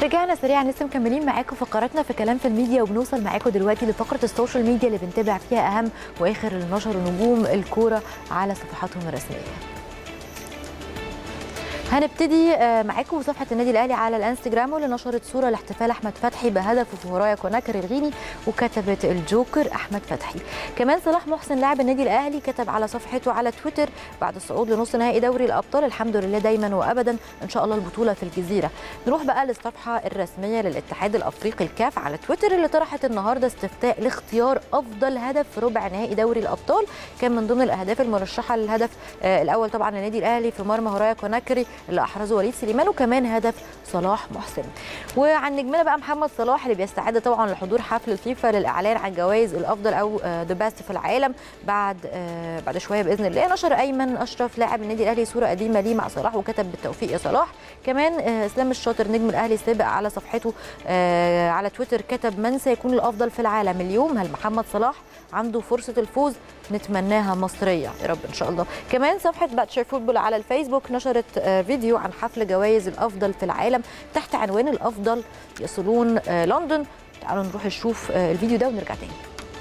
رجعنا سريعا لسه مكملين معاكم فقراتنا في كلام في الميديا وبنوصل معاكم دلوقتي لفقره السوشيال ميديا اللي بنتابع فيها اهم واخر اللي نشروا نجوم الكوره على صفحاتهم الرسميه. هنبتدي آه، معاكم بصفحه النادي الاهلي على الانستجرام واللي نشرت صوره لاحتفال احمد فتحي بهدفه في ورايا كوناكر الغيني وكتبت الجوكر احمد فتحي كمان صلاح محسن لاعب النادي الاهلي كتب على صفحته على تويتر بعد الصعود لنص نهائي دوري الابطال الحمد لله دايما وابدا ان شاء الله البطوله في الجزيره نروح بقى للصفحه الرسميه للاتحاد الافريقي الكاف على تويتر اللي طرحت النهارده استفتاء لاختيار افضل هدف في ربع نهائي دوري الابطال كان من ضمن الاهداف المرشحه للهدف آه، الاول طبعا للنادي الاهلي في مرمى هورايا كوناكري اللي احرزه وليد سليمان وكمان هدف صلاح محسن وعن نجمنا بقى محمد صلاح اللي بيستعد طبعا لحضور حفل الفيفا للاعلان عن جوائز الافضل او ذا بيست في العالم بعد آه، بعد شويه باذن الله نشر ايمن اشرف لاعب النادي الاهلي صوره قديمه ليه مع صلاح وكتب بالتوفيق يا صلاح كمان آه، اسلام الشاطر نجم الاهلي السابق على صفحته آه، على تويتر كتب من سيكون الافضل في العالم اليوم هل محمد صلاح عنده فرصه الفوز نتمناها مصريه يا رب ان شاء الله كمان صفحه باتشر فوتبول على الفيسبوك نشرت آه، فيديو عن حفل جوائز الافضل في العالم تحت عنوان الافضل يصلون آه، لندن تعالوا نروح نشوف آه، الفيديو ده ونرجع تاني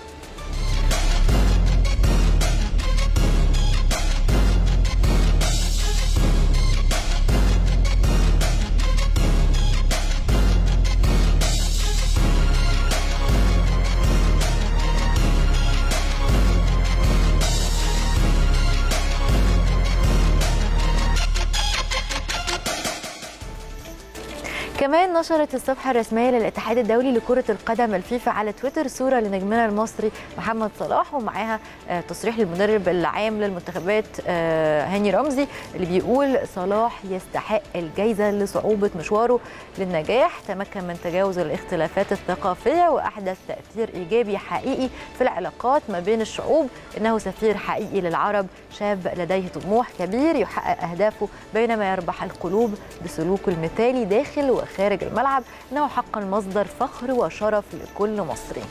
كمان نشرت الصفحة الرسمية للاتحاد الدولي لكرة القدم الفيفا على تويتر صورة لنجمنا المصري محمد صلاح ومعاها آه، تصريح للمدرب العام للمنتخبات آه، هاني رمزي اللي بيقول صلاح يستحق الجائزة لصعوبة مشواره للنجاح تمكن من تجاوز الاختلافات الثقافية وأحدث تأثير إيجابي حقيقي في العلاقات ما بين الشعوب إنه سفير حقيقي للعرب شاب لديه طموح كبير يحقق أهدافه بينما يربح القلوب بسلوكه المثالي داخل وخارج الملعب إنه حقا مصدر فخر وشرف لكل مصري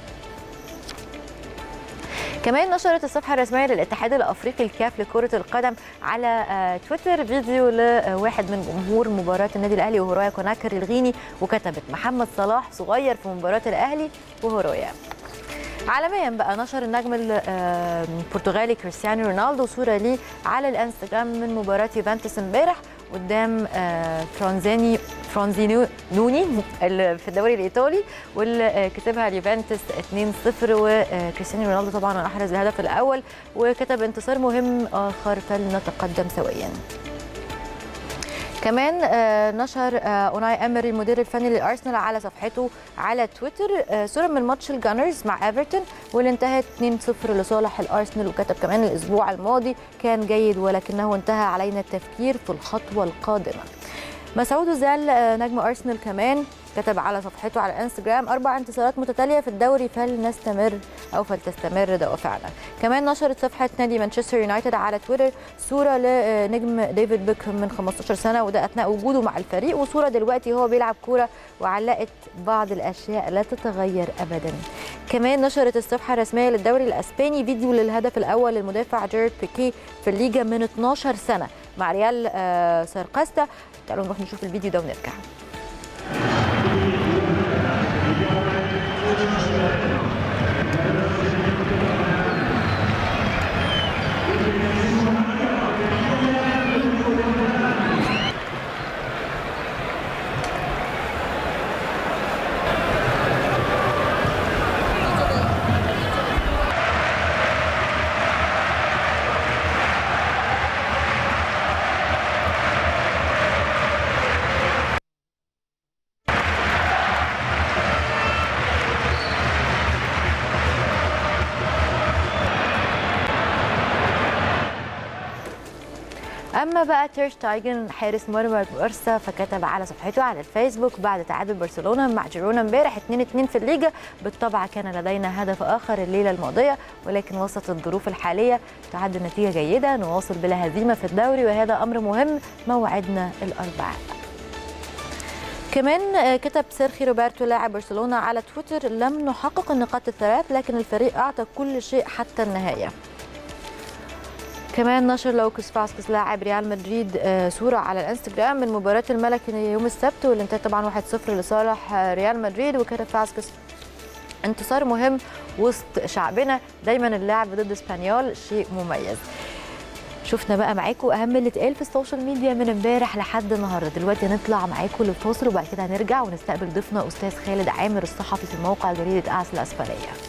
كمان نشرت الصفحة الرسمية للاتحاد الأفريقي الكاف لكرة القدم على آه، تويتر فيديو لواحد من جمهور مباراة النادي الأهلي وهورايا كوناكر الغيني وكتبت محمد صلاح صغير في مباراة الأهلي وهورايا عالميا بقى نشر النجم ال- آه، البرتغالي كريستيانو رونالدو صورة ليه على الانستجرام من مباراة يوفنتوس امبارح قدام آه، فرانزيني فرانزينوني اللي في الدوري الايطالي واللي آه، كسبها اليوفنتوس 2-0 وكريستيانو رونالدو طبعا احرز الهدف الاول وكتب انتصار مهم اخر فلنتقدم سويا كمان آه، نشر آه، اوناي امري المدير الفني للارسنال على صفحته على تويتر آه، صوره من ماتش الجانرز مع ايفرتون واللي انتهت 2-0 لصالح الارسنال وكتب كمان الاسبوع الماضي كان جيد ولكنه انتهى علينا التفكير في الخطوه القادمه مسعود زال آه، نجم ارسنال كمان كتب على صفحته على الانستجرام اربع انتصارات متتاليه في الدوري فلنستمر او فلتستمر دوافعنا كمان نشرت صفحه نادي مانشستر يونايتد على تويتر صوره لنجم ديفيد بيكهام من 15 سنه وده اثناء وجوده مع الفريق وصوره دلوقتي هو بيلعب كوره وعلقت بعض الاشياء لا تتغير ابدا كمان نشرت الصفحه الرسميه للدوري الاسباني فيديو للهدف الاول للمدافع جيرد بيكي في الليجا من 12 سنه مع ريال آه، سارقاستا تعالوا نروح نشوف الفيديو ده ونرجع اما بقى تير شتايجن حارس مرمى بارسا فكتب على صفحته على الفيسبوك بعد تعادل برشلونه مع جيرونا امبارح 2-2 في الليجا بالطبع كان لدينا هدف اخر الليله الماضيه ولكن وسط الظروف الحاليه تعد النتيجه جيده نواصل بلا هزيمه في الدوري وهذا امر مهم موعدنا الاربعاء كمان آه، كتب سيرخي روبرتو لاعب برشلونه على تويتر لم نحقق النقاط الثلاث لكن الفريق اعطى كل شيء حتى النهايه كمان نشر لوكس فاسكس لاعب ريال مدريد آه، صورة على الانستجرام من مباراة الملك يوم السبت واللي انتهت طبعا 1-0 لصالح آه، ريال مدريد وكتب فاسكس انتصار مهم وسط شعبنا دايما اللعب ضد اسبانيول شيء مميز شفنا بقى معاكم اهم اللي اتقال في السوشيال ميديا من امبارح لحد النهارده دلوقتي هنطلع معاكم للفاصل وبعد كده هنرجع ونستقبل ضيفنا استاذ خالد عامر الصحفي في موقع جريده اعس الاسبانيه